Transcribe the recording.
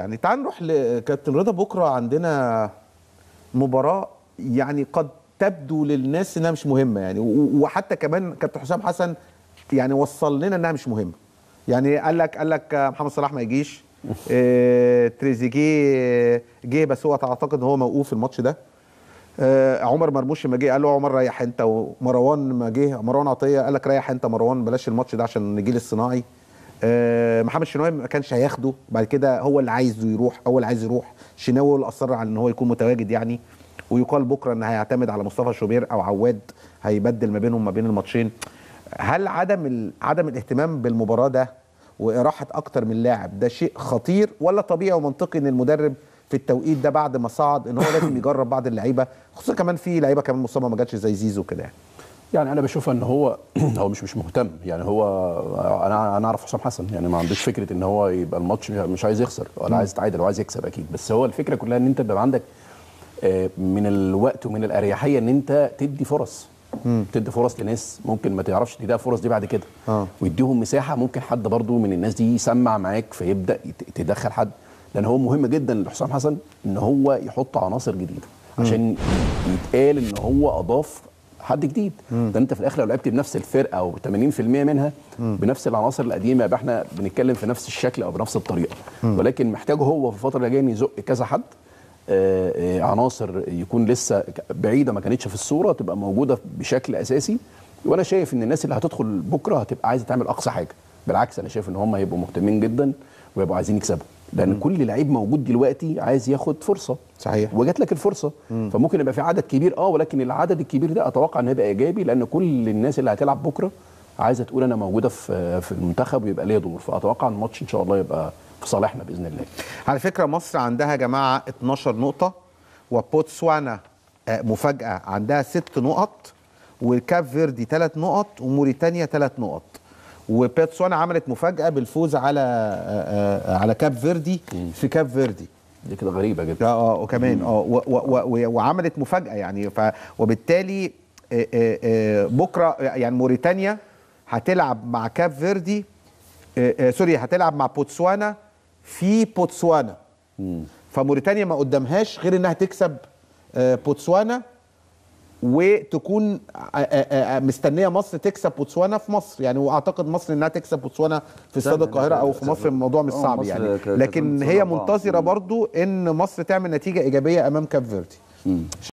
يعني تعال نروح لكابتن رضا بكره عندنا مباراه يعني قد تبدو للناس انها مش مهمه يعني و- وحتى كمان كابتن حسام حسن يعني وصل لنا انها مش مهمه يعني قال لك قال لك محمد صلاح ما يجيش آه، تريزيجيه جه بس هو اعتقد ان هو موقوف في الماتش ده آه، عمر مرموش ما جه قال له عمر ريح انت ومروان ما جه مروان عطيه قال لك ريح انت مروان بلاش الماتش ده عشان الجيل الصناعي آه، محمد شناوي ما كانش هياخده بعد كده هو اللي عايزه يروح هو اللي عايز يروح شناوي هو اللي اصر على ان هو يكون متواجد يعني ويقال بكره ان هيعتمد على مصطفى شوبير او عواد هيبدل ما بينهم ما بين الماتشين هل عدم ال... عدم الاهتمام بالمباراه ده واراحه اكتر من لاعب ده شيء خطير ولا طبيعي ومنطقي ان المدرب في التوقيت ده بعد ما صعد ان هو لازم يجرب بعض اللعيبه خصوصا كمان في لعيبه كمان مصابه ما جاتش زي زيزو كده يعني يعني انا بشوف ان هو هو مش مش مهتم يعني هو انا انا اعرف حسام حسن يعني ما عندوش فكره ان هو يبقى الماتش مش عايز يخسر ولا عايز يتعادل وعايز يكسب اكيد بس هو الفكره كلها ان انت يبقى عندك آه، من الوقت ومن الاريحيه ان انت تدي فرص تدي فرص لناس ممكن ما تعرفش تديها فرص دي بعد كده آه. ويديهم مساحه ممكن حد برضو من الناس دي يسمع معاك فيبدا يت- تدخل حد لان هو مهم جدا لحسام حسن ان هو يحط عناصر جديده عشان يتقال ان هو اضاف حد جديد ده انت في الاخر لو لعبت بنفس الفرقه او 80% منها بنفس العناصر القديمه يبقى احنا بنتكلم في نفس الشكل او بنفس الطريقه ولكن محتاجه هو في الفتره اللي جايه إن يزق كذا حد آه، آه، عناصر يكون لسه ك- بعيده ما كانتش في الصوره تبقى موجوده بشكل اساسي وانا شايف ان الناس اللي هتدخل بكره هتبقى عايزه تعمل اقصى حاجه بالعكس انا شايف ان هم هيبقوا مهتمين جدا ويبقوا عايزين يكسبوا لان كل لعيب موجود دلوقتي عايز ياخد فرصه صحيح. وجات لك الفرصه فممكن يبقى في عدد كبير اه ولكن العدد الكبير ده اتوقع انه هيبقى ايجابي لان كل الناس اللي هتلعب بكره عايزه تقول انا موجوده في في المنتخب ويبقى ليا دور فاتوقع ان الماتش ان شاء الله يبقى في صالحنا باذن الله على فكره مصر عندها يا جماعه 12 نقطه وبوتسوانا آه، مفاجاه عندها ست نقط وكاب فيردي ثلاث نقط وموريتانيا ثلاث نقط وبوتسوانا عملت مفاجاه بالفوز على آه، آه، على كاب فيردي في كاب فيردي دي كده غريبه جدا اه اه وكمان اه و- و- و- وعملت مفاجاه يعني ف وبالتالي آه، آه، آه، بكره يعني موريتانيا هتلعب مع كاب فيردي آه، آه، سوري هتلعب مع بوتسوانا في بوتسوانا فموريتانيا ما قدامهاش غير انها تكسب آه، بوتسوانا وتكون آه، آه، آه، مستنيه مصر تكسب بوتسوانا في مصر يعني واعتقد مصر انها تكسب بوتسوانا في استاد سهل، القاهره او في سهل. مصر الموضوع مش آه، صعب مصر يعني ك- لكن كسبت هي أربعة. منتظره برضو ان مصر تعمل نتيجه ايجابيه امام كاب فيردي